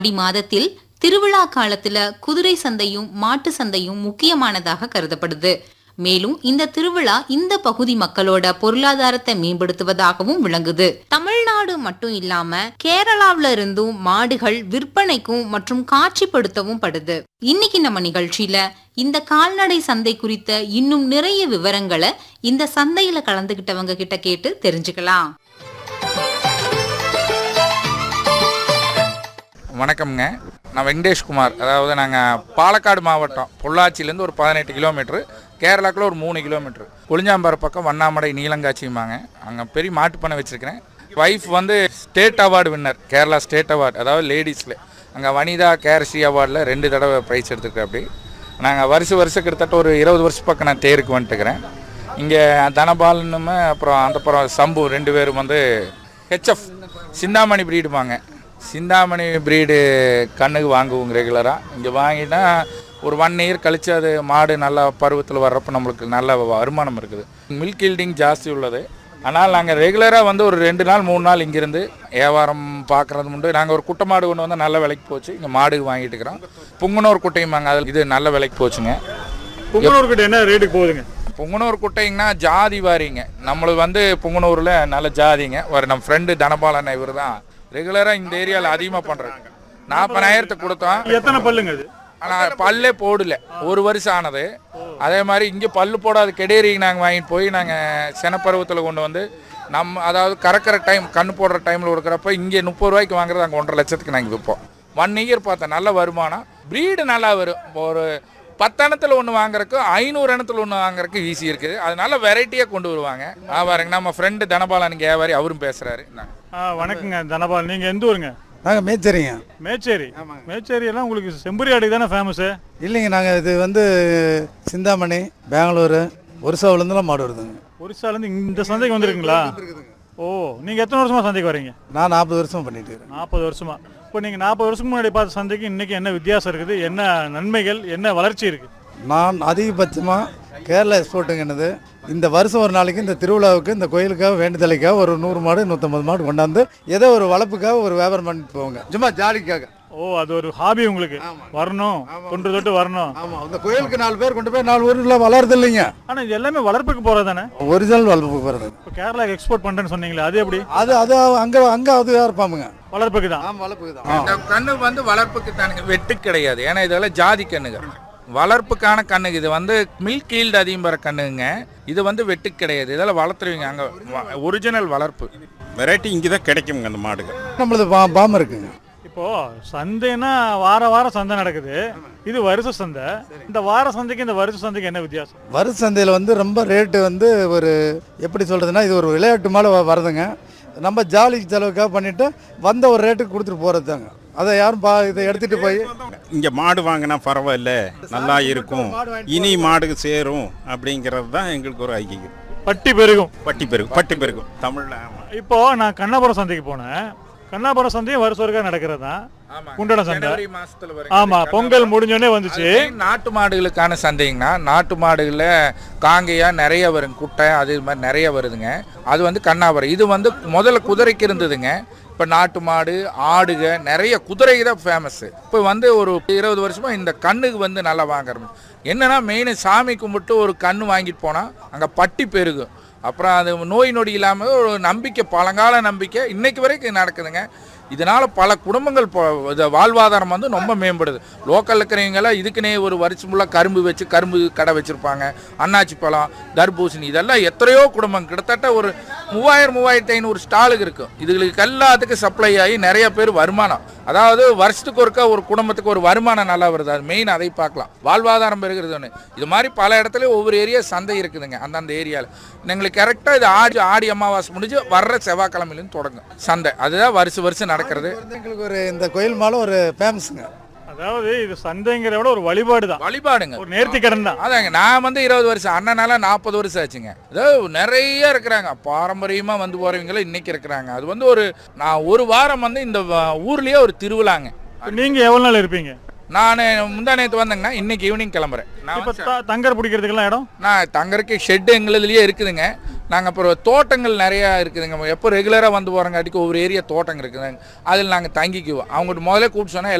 ஆடி மாதத்தில் திருவிழா காலத்துல குதிரை சந்தையும் மாட்டு சந்தையும் முக்கியமானதாக கருதப்படுது மேலும் இந்த திருவிழா இந்த பகுதி மக்களோட பொருளாதாரத்தை மேம்படுத்துவதாகவும் விளங்குது தமிழ்நாடு மட்டும் இல்லாம கேரளாவுல இருந்தும் மாடுகள் விற்பனைக்கும் மற்றும் காட்சிப்படுத்தவும் படுது இன்னைக்கு நம்ம நிகழ்ச்சியில இந்த கால்நடை சந்தை குறித்த இன்னும் நிறைய விவரங்களை இந்த சந்தையில கலந்துகிட்டவங்க கிட்ட கேட்டு தெரிஞ்சுக்கலாம் வணக்கம்ங்க நான் வெங்கடேஷ்குமார் அதாவது நாங்கள் பாலக்காடு மாவட்டம் பொள்ளாச்சியிலேருந்து ஒரு பதினெட்டு கிலோமீட்ரு கேரளாக்குள்ள ஒரு மூணு கிலோமீட்ரு கொளிஞ்சாம்பாறை பக்கம் வண்ணாமடை நீலங்காட்சியுமாங்க அங்கே பெரிய மாட்டு பண்ணை வச்சுருக்கிறேன் ஒய்ஃப் வந்து state award winner Kerala state award அதாவது லேடிஸில் அங்கே வனிதா கேரஸ்ரீ அவார்டில் ரெண்டு தடவை ப்ரைஸ் எடுத்துருக்கேன் அப்படி நாங்கள் வருஷம் வருஷம் கிட்டத்தட்ட ஒரு இருபது வருஷம் பக்கம் நான் தேருக்கு வந்துட்டுக்கிறேன் இங்கே தனபாலனுமே அப்புறம் அந்த அப்புறம் சம்பு ரெண்டு பேரும் வந்து ஹெச்எஃப் சிந்தாமணி ப்ரீடுமாங்க சிந்தாமணி ப்ரீடு கண்ணுக்கு வாங்குவோங்க ரெகுலராக இங்கே வாங்கிட்டா ஒரு ஒன் இயர் கழித்து அது மாடு நல்லா பருவத்தில் வர்றப்போ நம்மளுக்கு நல்ல வருமானம் இருக்குது மில்க் ஈல்டிங் ஜாஸ்தி உள்ளது ஆனால் நாங்கள் ரெகுலராக வந்து ஒரு ரெண்டு நாள் மூணு நாள் இங்கேருந்து வியாபாரம் பார்க்குறது உண்டு நாங்கள் ஒரு குட்டை மாடு கொண்டு வந்து நல்ல விலைக்கு போச்சு இங்கே மாடு வாங்கிட்டு இருக்கிறோம் புங்கனூர் குட்டையுமாங்க அதில் இது நல்ல விலைக்கு போச்சுங்க புங்கனூர்கிட்ட என்ன ரேட்டுக்கு போகுதுங்க புங்கனூர் குட்டைங்கன்னா ஜாதி வாரிங்க நம்மளுக்கு வந்து புங்கனூரில் நல்ல ஜாதிங்க ஒரு நம்ம ஃப்ரெண்டு தனபாலன் இவர் தான் ரெகுலராக இந்த ஏரியாவில் அதிகமாக பண்ணுறாங்க நாற்பதாயிரத்துக்கு கொடுத்தோம் எத்தனை பல்லுங்க அது ஆனால் பல்லே போடல ஒரு வருஷம் ஆனது அதே மாதிரி இங்கே பல்லு போடாத கெடேரிக்கு நாங்கள் வாங்கிட்டு போய் நாங்கள் செனப்பருவத்தில் கொண்டு வந்து நம்ம அதாவது கறக்கிற டைம் கண்ணு போடுற டைமில் கொடுக்குறப்ப இங்கே முப்பது ரூபாய்க்கு வாங்குறது அங்கே ஒன்றரை லட்சத்துக்கு நாங்கள் விற்போம் ஒன் இயர் பார்த்தேன் நல்ல வருமானம் ப்ரீடு நல்லா வரும் ஒரு பத்து எண்ணத்தில் ஒன்று வாங்குறதுக்கு ஐநூறு எண்ணத்தில் ஒன்று வாங்குறதுக்கு ஈஸி இருக்குது அதனால வெரைட்டியாக கொண்டு வருவாங்க பாருங்க நம்ம ஃப்ரெண்டு தனபாலனுக்கு வியாபாரி அவரும் பேசுகிறாரு ஆ வணக்கங்க தனபால் நீங்க எந்த ஊருங்க நாங்கள் மேய்ச்சரிங்க மேச்சேரி மேச்சேரி எல்லாம் உங்களுக்கு செம்பரி ஆடுக்கு தானே ஃபேமஸ் இல்லைங்க நாங்கள் இது வந்து சிந்தாமணி பெங்களூர் ஒரிசாவிலேருந்துலாம் மாடு வருதுங்க ஒரிசால இருந்து இந்த சந்தைக்கு வந்திருக்குங்களா ஓ நீங்க எத்தனை வருஷமா சந்தைக்கு வரீங்க நான் நாற்பது வருஷம் பண்ணிட்டு இருக்கிறேன் நாற்பது வருஷமா இப்போ நீங்க நாற்பது வருஷத்துக்கு முன்னாடி பார்த்த சந்தைக்கு இன்னைக்கு என்ன வித்தியாசம் இருக்குது என்ன நன்மைகள் என்ன வளர்ச்சி இருக்கு நான் அதிகபட்சமாக கேரளா எக்ஸ்போர்ட்டுங்கிறது இந்த வருஷம் ஒரு நாளைக்கு இந்த திருவிழாவுக்கு இந்த கோயிலுக்காக வேண்டுதலைக்காக ஒரு நூறு மாடு நூற்றம்பது மாடு கொண்டாந்து ஏதோ ஒரு வளர்ப்புக்காக ஒரு வியாபாரம் பண்ணிட்டு போவாங்க சும்மா ஜாலிக்காக ஓ அது ஒரு ஹாபி உங்களுக்கு வரணும் தொன்று தொட்டு வரணும் ஆமாம் அந்த கோயிலுக்கு நாலு பேர் கொண்டு போய் நாலு ஊரில் வளருது இல்லைங்க ஆனா இது எல்லாமே வளர்ப்புக்கு போறது தானே ஒரிஜினல் வளர்ப்பு போகிறது இப்போ கேரளாக்கு எக்ஸ்போர்ட் பண்றேன்னு சொன்னீங்களே அது எப்படி அது அது அங்கே அங்கே அது இருப்பாமுங்க வளர்ப்புக்கு தான் ஆமாம் வளர்ப்புக்கு தான் இந்த கண்ணு வந்து வளர்ப்புக்கு தானுங்க வெட்டு கிடையாது ஏன்னா இதெல்லாம் ஜாதி கண்ணுங்க வளர்ப்புக்கான கண்ணுங்க இது வந்து மில்க் ஈல்டு அதிகம் பெற கண்ணுங்க இது வந்து வெட்டு கிடையாது இதெல்லாம் வளர்த்துருவீங்க அங்கே ஒரிஜினல் வளர்ப்பு வெரைட்டி இங்கே தான் கிடைக்குங்க அந்த மாடுகள் நம்மளது பா பாம்பு இருக்குங்க இப்போ சந்தைனா வார வாரம் சந்தை நடக்குது இது வருஷ சந்தை இந்த வார சந்தைக்கு இந்த வருஷ சந்தைக்கு என்ன வித்தியாசம் வரு சந்தையில் வந்து ரொம்ப ரேட்டு வந்து ஒரு எப்படி சொல்கிறதுனா இது ஒரு விளையாட்டு மேலே வருதுங்க நம்ம ஜாலிக்கு செலவுக்காக பண்ணிவிட்டு வந்த ஒரு ரேட்டுக்கு கொடுத்துட்டு போகிறது தாங்க அதை யாரும் பா இதை எடுத்துகிட்டு போய் இங்கே மாடு வாங்கினா பரவாயில்ல நல்லா இருக்கும் இனி மாடு சேரும் அப்படிங்கிறது தான் எங்களுக்கு ஒரு ஐக்கியம் பட்டி பெருகும் பட்டி பெருகும் பட்டி பெருகும் தமிழில் ஆமாம் இப்போ நான் கண்ணாபுரம் சந்தைக்கு போனேன் கண்ணாபுரம் சந்தையும் வருஷம் ஒருக்கா நடக்கிறது தான் குண்டடம் சந்தை ஜனவரி மாசத்துல வரும் ஆமா பொங்கல் முடிஞ்சோடனே வந்துச்சு நாட்டு மாடுகளுக்கான சந்தைங்கன்னா நாட்டு மாடுகளில் காங்கையா நிறைய வரும் குட்டை அது இது மாதிரி நிறைய வருதுங்க அது வந்து கண்ணாபுரம் இது வந்து முதல்ல குதிரைக்கு இருந்ததுங்க இப்போ நாட்டு மாடு ஆடுக நிறைய குதிரைக்கு தான் ஃபேமஸ் இப்போ வந்து ஒரு இருபது வருஷமா இந்த கண்ணுக்கு வந்து நல்லா வாங்குறோம் என்னன்னா மெயின் சாமி கும்பிட்டு ஒரு கண்ணு வாங்கிட்டு போனால் அங்கே பட்டி பெருகும் அப்புறம் அது நோய் நொடி இல்லாமல் ஒரு நம்பிக்கை பழங்கால நம்பிக்கை இன்னைக்கு வரைக்கும் நடக்குதுங்க இதனால் பல குடும்பங்கள் பொ- இது வாழ்வாதாரம் வந்து ரொம்ப மேம்படுது லோக்கலில் இருக்கிறவங்கெல்லாம் இதுக்குன்னே ஒரு வருஷம் ஃபுல்லாக கரும்பு வச்சு கரும்பு கடை வச்சுருப்பாங்க அன்னாச்சி பழம் தர்பூசணி இதெல்லாம் எத்தனையோ குடும்பம் கிட்டத்தட்ட ஒரு மூவாயிரம் மூவாயிரத்தி ஐநூறு ஸ்டாலுக்கு இருக்கும் இதுகளுக்கு எல்லாத்துக்கும் சப்ளை ஆகி நிறைய பேர் வருமானம் அதாவது வருஷத்துக்கு ஒருக்கா ஒரு குடும்பத்துக்கு ஒரு வருமானம் நல்லா வருது அது மெயின் அதை பார்க்கலாம் வாழ்வாதாரம் பெறுகிறது ஒன்று இது மாதிரி பல இடத்துல ஒவ்வொரு ஏரியா சந்தை இருக்குதுங்க அந்தந்த ஏரியாவில் எங்களுக்கு கரெக்டாக இது ஆடி ஆடி அமாவாசை முடிஞ்சு வர்ற செவ்வாய்க்கிழமையிலேருந்து தொடங்கும் சந்தை அதுதான் வருஷம் வருஷம் நடக்கிறது வந்து எங்களுக்கு ஒரு இந்த கோயில் மேலே ஒரு ஃபேமஸுங்க அதாவது இது சந்தைங்கிறத விட ஒரு வழிபாடு தான் வழிபாடுங்க ஒரு நேர்த்தி கடன் தான் அதாங்க நான் வந்து இருபது வருஷம் அண்ணனால நாற்பது வருஷம் ஆச்சுங்க அதாவது நிறைய இருக்கிறாங்க பாரம்பரியமாக வந்து போகிறவங்களும் இன்னைக்கு இருக்கிறாங்க அது வந்து ஒரு நான் ஒரு வாரம் வந்து இந்த வ- ஊர்லயே ஒரு திருவிழாங்க இப்ப நீங்க எவ்வளவு நாள் இருப்பீங்க நான் முந்தா நேற்று வந்தேங்கன்னா இன்னைக்கு ஈவினிங் கிளம்புறேன் நான் இப்ப வந்து த- தங்கர் பிடிக்கிறதுக்கெல்லாம் இடம் நான் தங்கறக்கு ஷெட்டு எங்களுதுலயே இருக்குதுங்க நாங்கள் அப்புறம் தோட்டங்கள் நிறையா இருக்குதுங்க எப்போ ரெகுலராக வந்து போகிறங்காட்டிக்கு ஒவ்வொரு ஏரியா தோட்டங்கள் இருக்குதுங்க அதில் நாங்கள் தங்கிக்குவோம் அவங்ககிட்ட முதல்ல கூப்பிட்டு சொன்னால்